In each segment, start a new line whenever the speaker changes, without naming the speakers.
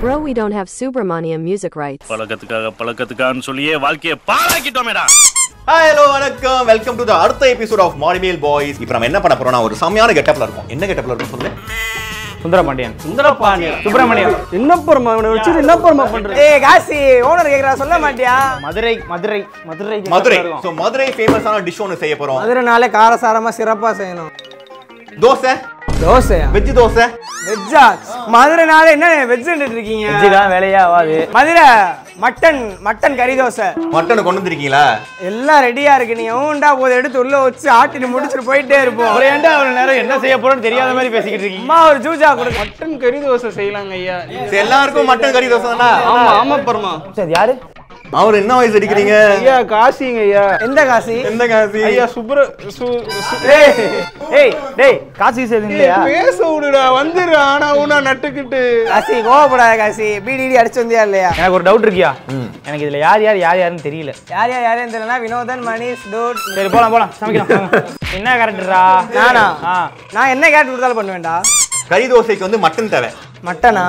Bro, we don't have Subramaniam music rights.
பழக்கத்துக்காக பழக்கத்துக்கான்னு சொல்லியே வாழ்க்கையை பாழாக்கிட்டோமேடா
ஹாய் ஹலோ வணக்கம் வெல்கம் டு த அடுத்த எபிசோட் ஆஃப் மாடிமேல் பாய்ஸ் இப்போ நம்ம என்ன பண்ண போறோம்னா ஒரு செம்மையான கெட்டப்ல இருக்கும் என்ன கெட்டப்ல இருக்கும் சொல்லு
சுந்தரபாண்டியன் சுந்தரபாண்டியன் சுப்பிரமணியன்
என்னப்புறமா இவனை வச்சுட்டு என்னப்புறமா பண்றது ஏய் காசி ஓனர் கேக்குறா சொல்ல மாட்டியா
மதுரை மதுரை மதுரை
மதுரை ஸோ மதுரை ஃபேமஸான டிஷ் ஒன்று செய்ய போறோம்
மதுரைனாலே காரசாரமா சிறப்பா செய்யணும்
தோசை
தோசையா
வெஜ் தோசை
வெஜ்ஜா மதுரைனாலே என்ன வெஜ் இருக்கீங்க
வெஜ்ஜுக்கெல்லாம் வேலையே ஆகாது
மதுரை மட்டன் மட்டன் கறி தோசை
மட்டனை கொண்டு வந்திருக்கீங்களா
எல்லாம் ரெடியா இருக்கு நீ உண்டா போது எடுத்து உள்ள வச்சு ஆட்டிட்டு முடிச்சுட்டு போயிட்டே இருப்போம்
ஒரு ஏன்டா அவ்வளவு நேரம் என்ன செய்ய போறோம்னு தெரியாத மாதிரி பேசிக்கிட்டு இருக்கீங்க
அம்மா ஒரு ஜூஜா கொடுங்க
மட்டன் கறி தோசை செய்யலாங்க ஐயா
சரி, எல்லாருக்கும் மட்டன் கறி தோசை தானா
ஆமா ஆமா பரமா
சரி யாரு
அவர் என்ன வயசு அடிக்கிறீங்க
ஐயா காசிங்க ஐயா
எந்த காசி
எந்த காசி
ஐயா சுப்ர சு சு-
ஏய் டேய் காசு செய்து இல்லையா
பேச விடுடா வந்துரு ஆனா ஊனா நட்டுக்கிட்டு
காசி கோவப்படாத காசி பிடிடி அடிச்சு வந்தியா இல்லையா
எனக்கு ஒரு டவுட் இருக்கியா எனக்கு இதுல யார் யார் யார் யாருன்னு தெரியல
யார் யார் யாரையும் தெரியலனா வினோதன் மணிஷ் டூட்
சரி போலாம் போலாம் சமைக்கலாம் வாங்க. என்ன கரெக்டரா
நானா
ஆ
நான் என்ன கேட்டு கொடுத்தாலும் பண்ணுவேன்டா
கறி தோசைக்கு வந்து மட்டன் தேவை
மட்டனா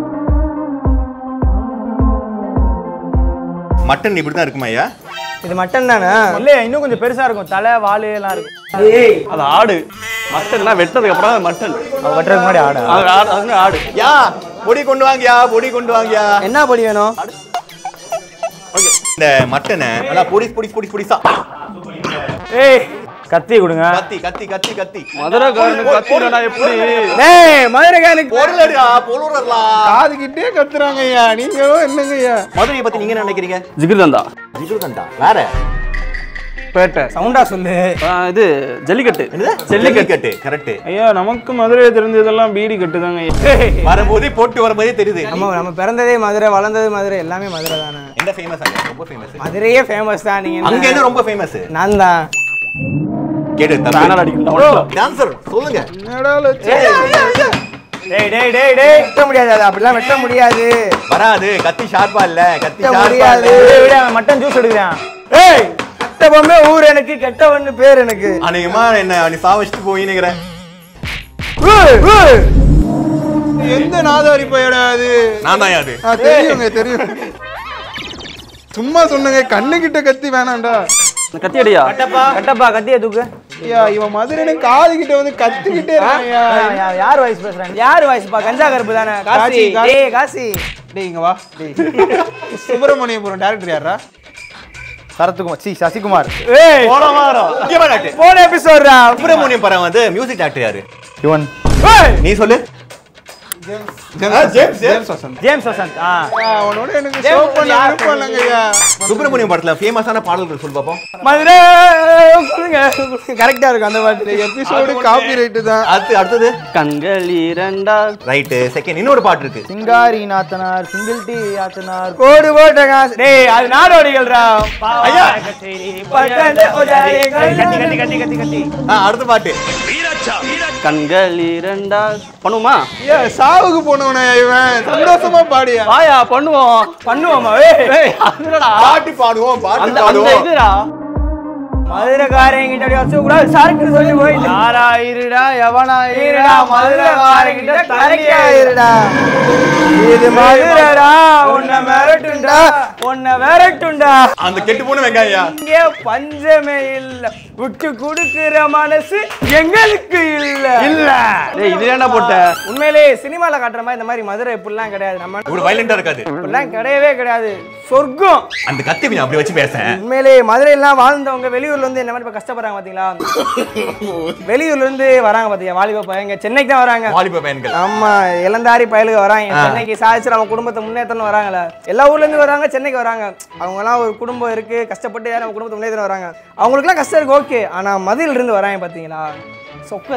மட்டன் இப்படி தான் இருக்குமா ஐயா
இது மட்டன் தானே
இல்ல இன்னும் கொஞ்சம் பெருசா இருக்கும் தலை வாலு எல்லாம் இருக்கும்
ஏய்
அது ஆடு மட்டன்லாம் வெட்டதுக்கு அப்புறம் மட்டன்
அவ வெட்டுறதுக்கு முன்னாடி ஆடா
அது ஆடு அது ஆடு
யா பொடி கொண்டு வாங்கயா பொடி கொண்டு வாங்கயா
என்ன பொடி வேணும்
இந்த மட்டனை நல்லா பொடி பொடி பொடி பொடிசா
ஏய் கத்தி கொடுங்க
கத்தி கத்தி கத்தி கத்தி
மதுரைக்காரனுக்கு கத்தினா எப்படி
டேய் மதுரைக்காரனுக்கு
பொருளடா பொருளடா
காதுகிட்டே கத்துறாங்க ஐயா நீங்களும் என்னங்க ஐயா
மதுரையை பத்தி நீங்க என்ன நினைக்கிறீங்க
ஜிகிர்தண்டா
ஜிகுர்தண்டா வேற
பேட்டை
சவுண்டா சொல்லு
இது ஜல்லிக்கட்டு
என்னது ஜல்லிக்கட்டு கரெக்ட்
ஐயா நமக்கு மதுரையை தெரிஞ்சதெல்லாம் பீடி கட்டுதாங்க ஐயா
வரும்போதே போட்டு வரும்போதே தெரியுது
நம்ம நம்ம பிறந்ததே மதுரை வளர்ந்தது மதுரை எல்லாமே மதுரை தானே
என்ன ஃபேமஸ் அங்க ரொம்ப ஃபேமஸ்
மதுரையே ஃபேமஸ் தான் நீங்க
அங்க
என்ன?
என்ன ரொம்ப ஃபேமஸ்
நான் தான்
கேட்டு
பேனர் அடிக்கணும்
டான்சர் சொல்லுங்க
என்னடா லட்சம்
டேய் டேய் டேய் டேய் வெட்ட முடியாது அது அப்படிலாம் வெட்ட முடியாது
வராது கத்தி ஷார்ப்பா இல்ல கத்தி
வெட்ட
ஷார்ப்பா
முடியாது
இல்ல
விடு, விடு, அவன் மட்டன் ஜூஸ் எடுக்கிறான்
ஏய் கெட்டவமே ஊர் எனக்கு கெட்டவன்னு பேர் எனக்கு
அநேகமா என்ன நீ சாவச்சிட்டு போயினுங்கிறேன்
ஏய், ஏய்.
எந்த நாதாரி பையடா அது
நான் தான் அது
ஆ, தெரியுங்க தெரியும் சும்மா சொன்னங்க கண்ணு கிட்ட கத்தி வேணாம்டா கத்தி அடியா
கட்டப்பா கட்டப்பா கத்திய தூக்கு
ஐயா இவன் மதுரை காது கிட்ட வந்து கத்திக்கிட்டே இருக்கான்யா
யா- யா- யார் வாய்ஸ் பேசுறாங்க
யார் வாய்ஸ்பா கஞ்சா கருப்பு தானே காசி
காசி, காசி.
டேய் காசி
டேய் இங்க வா டேய் சுப்பிரமணியபுரம் டேரக்டர் யாரா
சரத்குமார் சி சசிகுமார்
ஏய்
போன வாரம் முக்கியமான டாக்டர்
போன எபிசோட்ரா
சுப்பிரமணியம் படம் வந்து மியூசிக் டாக்டர் யாரு
யுவன்
ஏய்
நீ சொல்லு James James
James Vasanth
James Vasanth ஆ
அவனோட எனக்கு ஷோ பண்ண விருப்பம் இல்லைங்க ஐயா
சுப்பிரமணியம் படத்துல ஃபேமஸான பாடல்கள் சொல்லு பாப்போம்
மதுரை சொல்லுங்க கரெக்டா இருக்கும் அந்த பாட்டு
எபிசோடு காப்பி ரைட்டு தான்
அடுத்து அடுத்தது
கண்கள் இரண்டா
ரைட்டு செகண்ட் இன்னொரு பாட்டு இருக்கு
சிங்காரி நாத்தனார் சிங்கிள் டி ஆத்தனார்
கோடு போட்ட காசு டேய் அது நாடோடிகள்ரா
ஐயா
பட்டண உதயங்கள்.
கட்டி கட்டி கட்டி கட்டி கட்டி
ஆ, அடுத்த பாட்டு
கண்கள் இரண்டா பண்ணுமா ஐயா சாவுக்கு போனவனே இவன் சந்தோஷமா பாடியா வாயா பண்ணுவோம்
பண்ணுவோமா ஏய்
பாட்டு பாடுவோம் பாட்டு பாடுவோம்
மதுரைக்காரங்க கிட்ட வச்சு கூட சரக்கு சொல்லி போய்
யாரா இருடா எவனா
இருடா மதுரைக்காரங்க கிட்ட தரக்கியா இருடா இது மதுரைடா உன்னை மிரட்டுண்டா உன்னை விரட்டுண்டா
அந்த கெட்டு போன வெங்காயா
இங்கே பஞ்சமே இல்ல விட்டு கொடுக்கிற மனசு எங்களுக்கு இல்ல இல்ல
டேய் இது என்ன போட்ட
உண்மையிலே சினிமால காட்டுற மாதிரி இந்த மாதிரி மதுரை இப்படிலாம் கிடையாது நம்ம
ஒரு வயலண்டா இருக்காது
இப்படிலாம் கிடையவே கிடையாது சொர்க்கம்
அந்த கத்தி கொஞ்சம் அப்படி வச்சு பேசேன்
உண்மையிலே மதுரையெல்லாம் வாழ்ந்தவங்க வெளியூர்ல இருந்து என்ன மாதிரி இப்ப கஷ்டப்படுறாங்க பாத்தீங்களா வெளியூர்ல இருந்து வராங்க பாத்தீங்க வாலிப பையங்க சென்னைக்கு தான் வராங்க
வாலிப பையன்கள்
ஆமா இளந்தாரி பயலுக்கு வராங்க சென்னைக்கு சாதிச்சு நம்ம குடும்பத்தை முன்னேற்றணும் வராங்களே எல்லா ஊர்ல இருந்து வராங்க சென்னைக்கு வராங்க அவங்க எல்லாம் ஒரு குடும்பம் இருக்கு கஷ்டப்பட்டு நம்ம குடும்பத்தை முன்னேற்ற வராங்க அவங்களுக்குலாம் கஷ்டம் இருக்கு ஓகே ஆனா மதியில இருந்து வராங்க பாத்தீங்களா சொக்க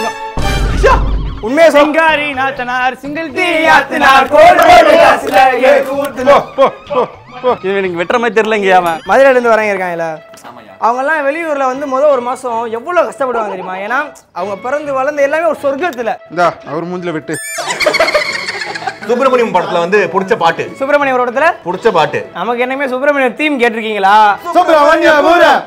உண்மையை சொங்க
சிங்காரி நாத்தனார் சிங்கிள் டி
ஆத்தினார் கோடு கோடு காசுல ஏக்கு ஊத்துனோம்.
இது எனக்கு வெட்டுற மாதிரி தெரியலங்க அவன்
மதுரையில இருந்து வராங்க இருக்காங்கல்ல அவங்க எல்லாம் வெளியூர்ல வந்து முத ஒரு மாசம் எவ்வளவு கஷ்டப்படுவாங்க தெரியுமா ஏன்னா அவங்க பிறந்து வளர்ந்த எல்லாமே ஒரு சொர்க்கத்துல
இந்தா அவர் மூஞ்சில வெட்டு
சுப்பிரமணியம் படத்துல வந்து பிடிச்ச பாட்டு
சுப்பிரமணிய படத்துல
பிடிச்ச பாட்டு
நமக்கு என்னமே சுப்பிரமணிய தீம் கேட்டிருக்கீங்களா
சுப்பிரமணியபுரம்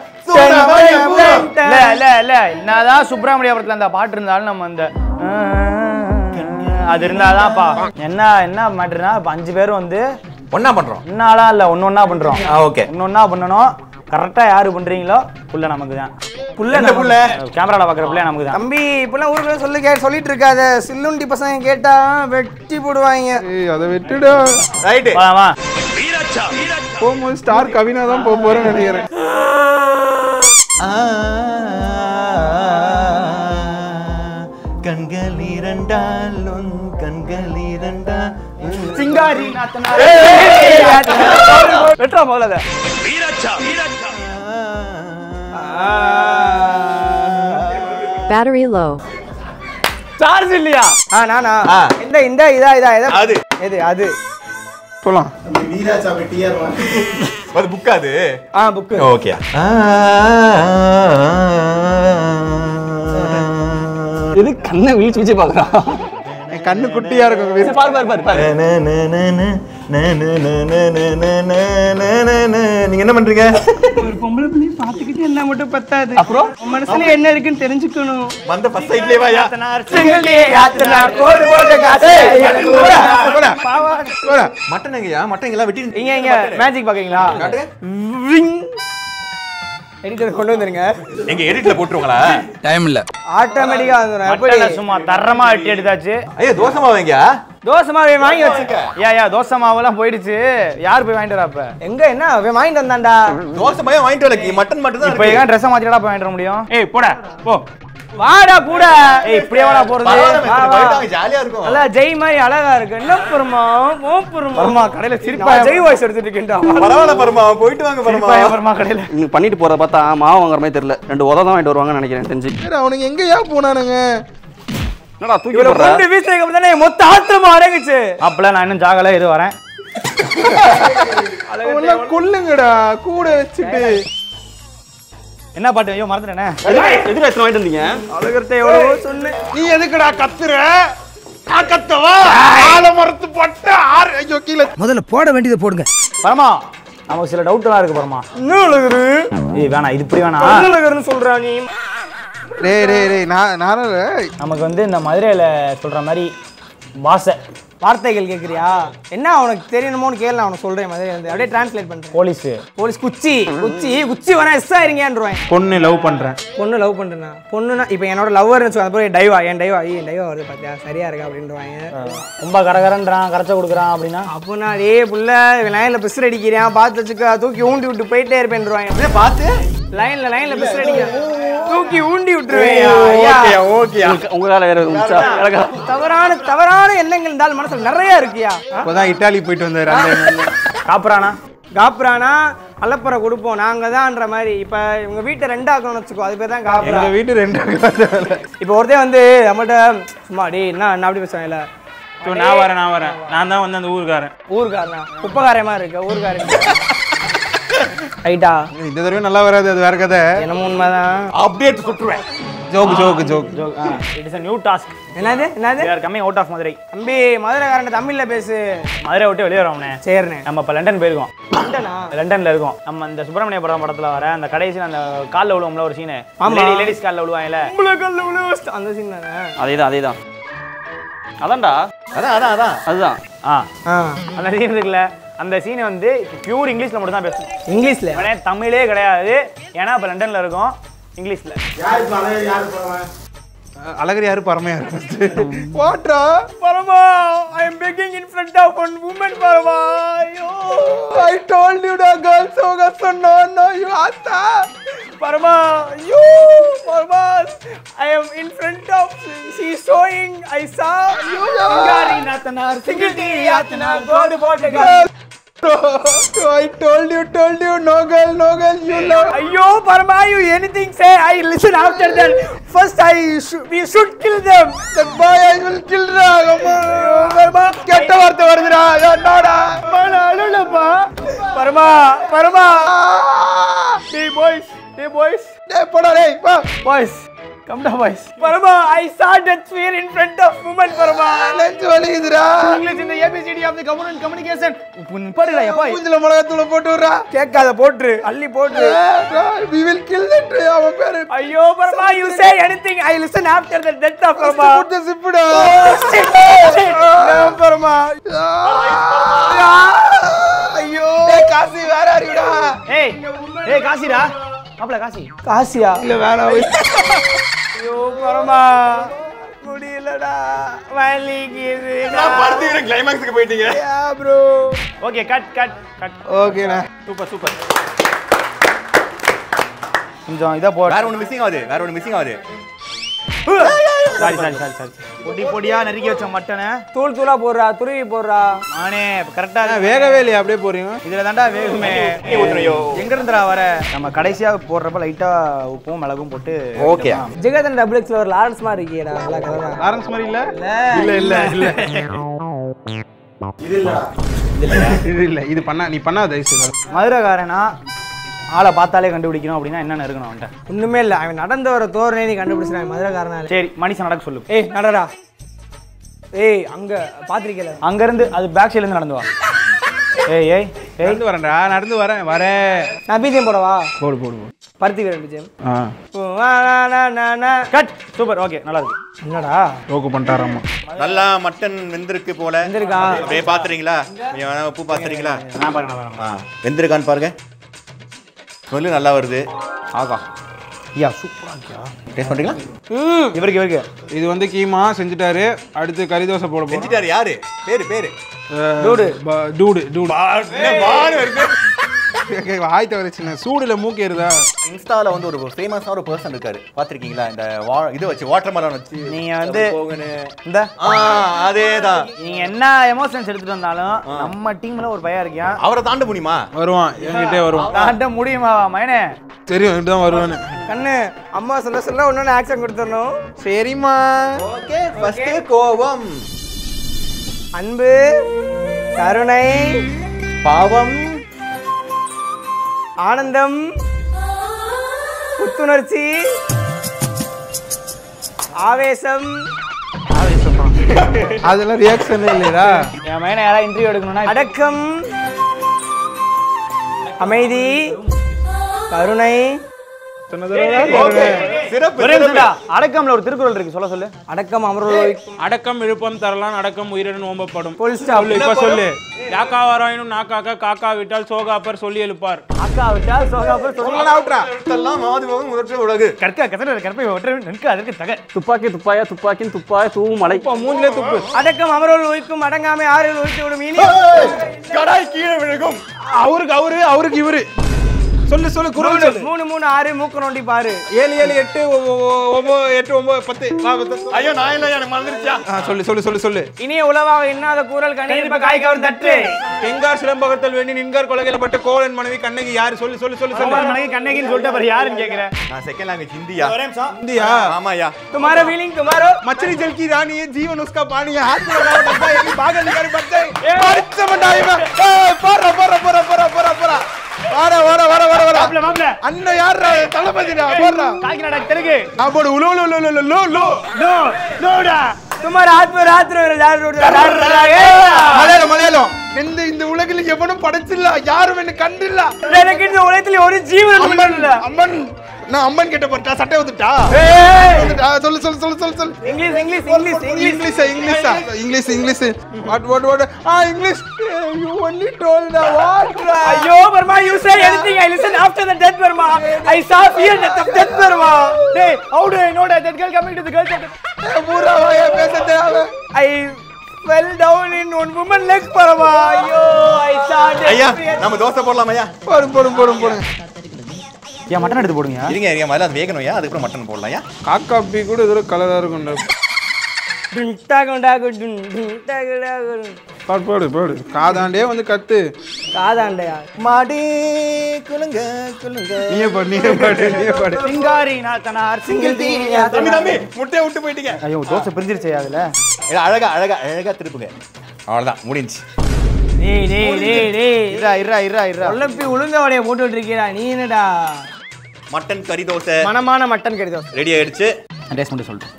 இல்ல இல்ல இல்ல என்னதான் சுப்பிரமணியபுரத்துல அந்த பாட்டு இருந்தாலும் நம்ம அந்த அது இருந்தாதான்ப்பா என்ன என்ன மேட்டர்னா இப்போ அஞ்சு பேரும் வந்து
ஒண்ணா பண்றோம்
ஒன்னாலாம் இல்ல ஒன்னு ஒன்னா பண்றோம்
ஆ ஓகே
ஒன்னு ஒன்னா பண்ணணும் கரெக்டா யாரு பண்றீங்களோ புள்ள நமக்கு தான்
புள்ள
என்ன புள்ள
கேமரால பாக்குற புள்ள நமக்கு தான்
தம்பி இப்பெல்லாம் ஊருக்குள்ள சொல்லி கே சொல்லிட்டு இருக்காத சில்லுண்டி பசங்க கேட்டா வெட்டி போடுவாங்க
ஏய் அதை விட்டுடா
ரைட்டு
வாமா
போகும்போது ஸ்டார் கவினா தான் போக போறேன்னு நினைக்கிறேன்
கண்கள் இரண்டால் உன் கண்கள் இரண்டா
சிங்காரி வெட்டுறா முதல்ல அதை.
Battery low.
சார்ஜ் இல்லையா
ஆ நானா
ஆ.
இந்த இந்த இதா இதா இதா
அது.
எது அது
போலாம்
அது புக் அது
ஆ புக்கு
ஓகே
இது கண்ணை விழிச்சு வச்சு பார்க்குறான்
என் கண்ணு குட்டியா இருக்கும் வீர-
பாரு பாரு பாரு பாரு
நீங்க என்ன பண்றீங்க
ஒரு பொம்பளை பிள்ளைய பாத்துக்கிட்டு என்ன மட்டும் பத்தாது
அப்புறம்
உன் மனசுல என்ன இருக்குன்னு தெரிஞ்சுக்கணும்
வந்த ஃபர்ஸ்ட் சைட்லயே வாயா
போடா.
மட்டன் எங்கயா மட்டன் எல்லாம் வெட்டி
இங்க இங்க மேஜிக் பாக்கீங்களா எடிட்டர் கொண்டு வந்துருங்க
எங்க எடிட்ல போட்டுருவாங்களா
ஆட்டோமேட்டிக்கா வந்துரும் எப்படி
மட்டனை சும்மா தரமா வெட்டி எடுத்தாச்சு
ஐயா தோசை மாவு எங்கயா
தோசை மாவு வாங்கி வச்சுக்க
ஏ ஏ தோசை மாவுலாம் போயிடுச்சு யார் போய் வாங்கிட்டு வரா அப்ப
எங்க என்ன அவன் வாங்கிட்டு வந்தான்டா
தோசை மாவு வாங்கிட்டு வரல மட்டன் மட்டும் தான்
இப்போ
இருக்கு.
ஏன் ட்ரெஸ்ஸை மாத்திட்டா போய் வாங்கிட்டு வர முடியும் ஏய் போட போ
வாடா கூட
ஏய் இப்படியே வாடா போறது
பரவாயில்ல,
வா,
மிஸ்டர்,
வா.
போயிட்டாங்க, ஜாலியா இருக்கும்
நல்லா ஜெய் மாதிரி அழகா இருக்கு என்ன பெருமா ஓ பெருமா
பரமா கடையில சிரிப்பா
நான் ஜெய் வாய்ஸ் எடுத்துட்டு இருக்கேன்டா
பரவாயில்ல பரமா போயிட்டு வாங்க பரமா
சிரிப்பா பரமா கடையில
நீ பண்ணிட்டு போறத பார்த்தா மாவு வாங்குற மாதிரி தெரியல ரெண்டு உதவ தான் வாங்கிட்டு வருவாங்கன்னு நினைக்கிறேன் தெரிஞ்சு
சரி, அவனுங்க எங்கயா போனானுங்க
என்னடா தூக்கி
இவ்வளவு
போடுற
கொண்டு வீசுறதுக்கு அப்புறம் தானே மொத்த ஆத்திரமா அடங்குச்சு
அப்பல நான் இன்னும் ஜாகல இரு வரேன்
அவன்லாம் கொல்லுங்கடா கூட வச்சுட்டு
என்ன பாட்டு ஐயோ மறந்துட்டேனே
எதுக்கு எத்தனை வாங்கிட்டு வந்தீங்க
அழகத்தை எவ்வளவோ சொன்னேன்
நீ எதுக்குடா கத்துற நான் கத்தவா ஆல மரத்து பட்ட ஆறு ஐயோ கீழே
முதல்ல போட வேண்டியதை போடுங்க
பரமா நமக்கு சில டவுட் எல்லாம் இருக்கு பரமா
இன்னும் அழகுரு
ஏய் வேணாம் இது இப்படி வேணாம்
அழகர்னு சொல்றா நீ
டேய் டேய் டேய் நான் நானும்
நமக்கு வந்து இந்த மதுரையில சொல்ற மாதிரி பாசை
வார்த்தைகள் கேக்குறியா என்ன அவனுக்கு தெரியணுமோன்னு கேளு நான் அவனுக்கு சொல்றேன் மாதிரி வந்து அப்படியே டிரான்ஸ்லேட் பண்றேன்
போலீஸ்
போலீஸ் குச்சி குச்சி குச்சி வரேன் எஸ் ஆயிருங்கன்றுவேன்
பொண்ணு லவ் பண்றேன்
பொண்ணு லவ் பண்றேனா பொண்ணுனா இப்போ என்னோட லவ்வர் வச்சு அது போய் டைவா என் டைவா ஐய் டைவா வருது பாத்தியா சரியா இருக்கா அப்படின்றவாங்க
ரொம்ப கரகரன்றான் கரைச்ச கொடுக்குறான் அப்படின்னா
அப்போ நான் டேய் புள்ள லைன்ல பிஸ்ர் அடிக்கிறேன் பார்த்து வச்சுக்க தூக்கி ஊண்டி விட்டு போயிட்டே இருப்பேன்றுவாங்க
பார்த்து
லைன்ல லைன்ல பிஸ்ர் அடிக்கிறேன் தூக்கி ஊண்டி விட்டுருவேன்
ஓகே ஓகே
உங்க- உங்களால வேற எதுவும் இருந்துச்சா? எனக்கு
தவறான தவறான எண்ணங்கள் இருந்தால் மனசுல நிறைய இருக்குயா
இப்போதான் இட்டாலி போயிட்டு வந்தாரு அந்த
காப்புறானா
காப்புறானா அலப்பறை கொடுப்போம் நாங்க தான்ன்ற மாதிரி இப்ப இவங்க வீட்டை ரெண்டாக்கணும்னு வச்சுக்கோ அது பேர் தான் காப்புறா
எங்க வீட்டு ரெண்டு
இப்போ ஒருத்தன் வந்து நம்மள்ட்ட சும்மா டேய் என்ன என்ன அப்படி பேசுவாங்கல்ல
நான் வரேன் நான் வரேன் நான் தான் வந்து அந்த ஊருக்காரன்
ஊருக்காரனா குப்பைக்காரன் மாதிரி இருக்க ஊருக்காரன் ரைட்டா
இந்த தடவை நல்லா வராது அது வேற கதை
என்னமோ உண்மைதான்
அப்டேட் சுட்டுருவேன்
joke joke joke
it is a new task
என்னது என்னது
we are coming out of Madurai
தம்பி மதுரைக்காரன் தமிழ்ல பேசு
மதுரை விட்டு வெளியே வரோம்னே
சரிண்ணே
நம்ம இப்போ லண்டன் போயிருக்கோம்
லண்டனா
லண்டன்ல இருக்கோம் நம்ம இந்த சுப்பிரமணிய படம் படத்துல வர அந்த கடைசியில் அந்த காலில் விழுவோம்ல ஒரு சீனு
ஆமா.
லேடி லேடிஸ் காலில் விழுவாங்கல்ல
உலகல்ல உலக அந்த சீன் தானே
அதேதான் அதேதான் அதான்டா
அதான் அதான் அதான்
அதுதான்
ஆ
ஆ
அந்த சீன் இருக்குல்ல அந்த சீனை வந்து பியூர் இங்கிலீஷ்ல மட்டும் தான் பேசணும்
இங்கிலீஷ்ல
உடனே தமிழே கிடையாது ஏன்னா இப்போ லண்டன்ல இருக்கோம் இங்கிலீஷ்ல
அழகர் யாரு பரமையா இருக்கு வாட்ரா
Parama I am begging in front of one woman Parama ஐயோ
ஐ டோல்ட் யூ டா கேர்ள்ஸ் சோக சொன்னா நோ யூ ஆத்தா
பரமா ஐயோ Parama I am in front of she showing I saw you சிங்காரி நாத்தனார் சிங்கிள் டீ ஆத்தனார் கோடு போட்ட
I told you told you no girl no girl you love
ஐயோ Parama you anything say I listen after that first I we should kill them
that boy I will kill டா அம்மா
பரமா
கெட்ட வார்த்தை வருதுடா என்னடா
அழுலப்பா பரமா பரமா டேய் பாய்ஸ் டேய் பாய்ஸ்
டேய் போடா டேய் வா
பாய்ஸ் கம் டா பாய்ஸ் பரமா ஐ saw that fear in front of women பரமா
நெஞ்சு வலிக்குதுடா
இங்கிலீஷ் இந்த ABCD of the communication communication படுடா எப்பா
மூஞ்சில மிளகாத்தூள போட்டு விடுறா
கேட்காத போட்டுரு அள்ளி போட்டுரு
we will kill that அவன் பேரு
ஐயோ Parama you say anything I listen after the death of Parama
put the zip டா
shit பெருமா ஐயோ காசி வேற அறிவிடா
ஏய் ஏய் காசிடா மாப்பிள காசி
காசியா இல்ல வேணாம் ஐயோ பரமா முடியலடா வலிக்குது
படுத்துக்கிற கிளைமாக்ஸுக்கு போயிட்டீங்க
bro
okay cut cut cut
ஓகேண்ணா
சூப்பர் சூப்பர் கொஞ்சம் இதா போ
வேற ஒண்ணு மிஸ்ஸிங் ஆகுது வேற ஒண்ணு மிஸ்ஸிங் ஆகுது
சாரி சாரி சாரி சாரி பொடி பொடியா நறுக்கி வச்ச மட்டனை
தூள் தூளா போடுறா துருவி போடுறா
ஆனே கரெக்டா
வேகவே இல்லையா அப்படியே போறீங்க
இதுல தாண்டா வேகுமே
ஊத்துறையோ.
எங்க இருந்துடா வர நம்ம கடைசியா போடுறப்ப லைட்டா உப்பும் மிளகும் போட்டு
ஓகே
ஜெகதன் டபுள் எக்ஸ்ல ஒரு லாரன்ஸ் மாதிரி இருக்கியடா நல்லா கதை
லாரன்ஸ் மாதிரி இல்ல இல்ல இல்ல இல்ல இது இல்ல இது பண்ணா நீ பண்ணா தயவு செய்து
மதுரைக்காரனா ஆளை பார்த்தாலே கண்டுபிடிக்கணும் அப்படின்னா என்னென்ன இருக்கணும் அவன்கிட்ட
ஒண்ணுமே இல்ல அவன் நடந்து வர தோரணை நீ கண்டுபிடிச்சிருக்கான் மதுரைக்காரனால
சரி மனுஷன் நடக்க சொல்லு
ஏய் நடடா ஏய் அங்க பாத்திருக்கல
அங்க இருந்து அது பேக் சைடுல இருந்து நடந்து வா ஏய் ஏய் ஏய்
நடந்து வரேன்டா நடந்து வரேன் வரேன்
நான் பிஜிஎம் போடவா
போடு போடு போடு
பருத்தி வீரன் பிஜிஎம்
ஆ
கட் சூப்பர் ஓகே நல்லா இருக்கு
என்னடா
ரோக்கு பண்ணிட்டாராமா
நல்லா மட்டன் வெந்திருக்கு போல
வெந்திருக்கா?
அப்படியே பாத்துறீங்களா நீங்க வேணா உப்பு பாத்துறீங்களா
நான் பாருங்க நான் பாருங்க
ஆ வெந்திருக்கான்னு பாருங்க ஸ்மெல்லு நல்லா வருது
ஆகா ஐயா சூப்பரா இருக்கியா
டேஸ்ட் பண்றீங்களா
இவருக்கு இவருக்கு
இது வந்து கீமா செஞ்சுட்டாரு அடுத்து கறி தோசை போட போறோம்
செஞ்சுட்டாரு யாரு பேரு பேரு
டூடு டூடு டூடு ஆய் தவிர சின்ன சூடுல மூக்கு ஏறுதா
இன்ஸ்டால வந்து ஒரு ஃபேமஸான ஒரு பர்சன் இருக்காரு பாத்திருக்கீங்களா இந்த வா- இது வச்சு வாட்டர் மலன் வச்சு
நீங்க வந்து
போகணு
இந்த
ஆ அதேதான்
நீங்க என்ன எமோஷன்ஸ் எடுத்துட்டு வந்தாலும் நம்ம டீம்ல ஒரு பையன் இருக்கியா
அவரை தாண்ட முடியுமா
வருவான் என்கிட்டே வருவான்
தாண்ட முடியுமா மயனே
தெரியும் இப்படிதான் வருவான்னு
கண்ணு அம்மா சொல்ல சொல்ல ஒன்னொன்னு ஆக்ஷன் கொடுத்துடணும்
சரிம்மா
ஓகே ஃபர்ஸ்ட் கோபம்
அன்பு கருணை
பாவம்
ஆனந்தம் புத்துணர்ச்சி ஆவேசம்
அதெல்லாம் ரியாக்ஷன் இல்லையா
என் மயனை யாராவது இன்டர்வியூ எடுக்கணும்னா
அடக்கம் அமைதி கருணை
சிறப்பு
ஒரே நிமிஷம்டா. அடக்கம்ல ஒரு திருக்குறள் இருக்கு சொல்ல சொல்லு
அடக்கம் அமர்வோய்
அடக்கம் விழுப்பம் தரலாம் அடக்கம் உயிரின் ஓம்பப்படும்
Full stop.
சொல்லு இப்ப சொல்லு யாக்கா வாராயினும் நாக்காக்கா காக்கா விட்டால் சோகாப்பர் சொல்லி எழுப்பார்
அக்கா விட்டா சோகாப்பர் சொல்ல
இதெல்லாம் மாது போகும் முதற்ற உலகு
கற்க கசட கற்பை ஒற்றை நிற்க அதற்கு தக
துப்பாக்கி துப்பாயா துப்பாக்கின் துப்பாய தூவும் மலை
இப்ப மூஞ்சிலே துப்பு
அடக்கம் அமர்வோல் ஒழிக்கும் அடங்காமை ஆறில் ஒழித்து விடும் இனி
கடாய் கீழே விழுகும்
அவருக்கு அவரு அவருக்கு இவரு சொல்லு சொல்லு குரல் சொல்லு
மூணு மூணு ஆறு மூக்கு நோண்டி பாரு
ஏழு ஏழு எட்டு ஒ- ஒ- ஒ- ஒன்பது எட்டு ஒன்பது பத்து வா, பத்து.
ஐயோ நான் இல்ல எனக்கு மறந்துருச்சா
ஆ, சொல்லு சொல்லு சொல்லு சொல்லு
இனிய உலவாக இன்னாத கூறல் கணிப்ப காய் கவர் தட்டு
எங்கார் சிலம்பகத்தில் வேண்டி நின்கார் கொலைகளப்பட்ட கோவலன் மனைவி கண்ணகி யாரு சொல்லு சொல்லு சொல்லு சொல்லு
மனைவி கண்ணகின்னு சொல்லிட்டு அப்புறம் யாருன்னு கேக்குறேன்
நான் செகண்ட் லாங்குவேஜ் ஹிந்தியா
இந்தியா
ஆமாயா
तुम्हारा फीलिंग तुम्हारो
मछली जल की रानी है जीवन उसका पानी है हाथ में लगाओ डब्बा ये भी भागल निकाली बच्चे बच्चे मंडाई में ए परा परा परा परा परा परा வாடா வாடா வாடா வாடா வாடா
மாப்ள மாப்ள
அண்ணன் யாரா தளபதிடா போடுறா
காக்கிநாடா தெலுங்கு
நான் போடு உலோ உலோ உலோ உலோ உலோ உலோ
நோ நோடா
तुम्हारा हाथ में रात में डाल रोड
மலையாளம் மலையாளம் இந்த இந்த உலகில் எவனும் படைச்சில்ல யாரும் என்ன கண்டில்ல
எனக்கு இந்த உலகத்துல ஒரு ஜீவன்
அம்மன் அம்மன் நான் அம்மன் கிட்ட போட்டா சட்டை வந்துட்டா வந்துட்டா சொல்லு சொல்லு சொல்லு சொல்லு சொல்லு
English English English English
English English English English what what what ah English you only told the what
ஐயோ Burma you say anything I listen after the death Burma I saw fear the death Burma
டேய் how do i know that that girl coming to the girls
பூரா வாய பேச தெரியாம
I fell down in one woman leg Burma ஐயோ I சா
ஐயா நம்ம தோசை போடலாம் ஐயா
போடும் போடும் போடும் போடும்
ஏன் மட்டன் எடுத்து போடுங்க
இருங்க இருங்க முதல்ல அது வேகணும் ஐயா அதுக்கப்புறம் மட்டன் போடலாம் ஐயா
காக்கா பீ கூட இதோட கலரா இருக்கும்டா
டுன் டாகு டாகு டுன் டுன் டாகு டாகு டுன்.
பாடு பாடு பாடு காதாண்டே வந்து கத்து
காதாண்டையா
மாடி குலுங்க குலுங்க
நீயே பாடு நீயே பாடு நீயே பாடு
சிங்காரி நாத்தனார் சிங்கிள் தீ
தம்பி தம்பி முட்டையை விட்டு போயிட்டீங்க
ஐயோ தோசை பிரிஞ்சிருச்சே அதுல
இல்ல, அழகா அழகா அழகா திருப்புங்க அவ்வளவுதான் முடிஞ்சு
டேய் டேய் டேய் டேய்
இருடா இருடா இருடா இருடா
உழப்பி உளுந்த வடையை போட்டு இருக்கீடா நீ என்னடா
மட்டன் கறி தோசை
மனமான மட்டன் கறி
ரெடி ஆயிடுச்சு
டேஸ்ட் மட்டும் சொல்லிட்டு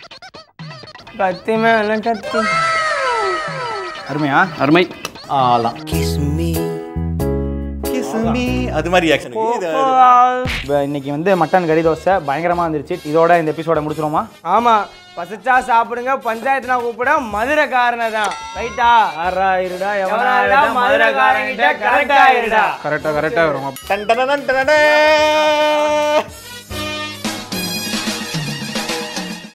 கத்தி மேல கத்தி
அருமையா
அருமை
ஆலாம்
Kiss me.
Kiss தம்பி அது மாதிரி ரியாக்ஷன்
இப்ப இன்னைக்கு வந்து மட்டன் கறி தோசை பயங்கரமா வந்துருச்சு இதோட இந்த எபிசோட முடிச்சிருவோமா
ஆமா பசிச்சா சாப்பிடுங்க பஞ்சாயத்து நான் கூப்பிட மதுரைக்காரனை தான் ரைட்டா
ஆறா இருடா
எவனாடா மதுரைக்காரங்கிட்ட கரெக்டா இருடா
கரெக்டா கரெக்டா வரும்
டன் டன் டன் டன் டன்.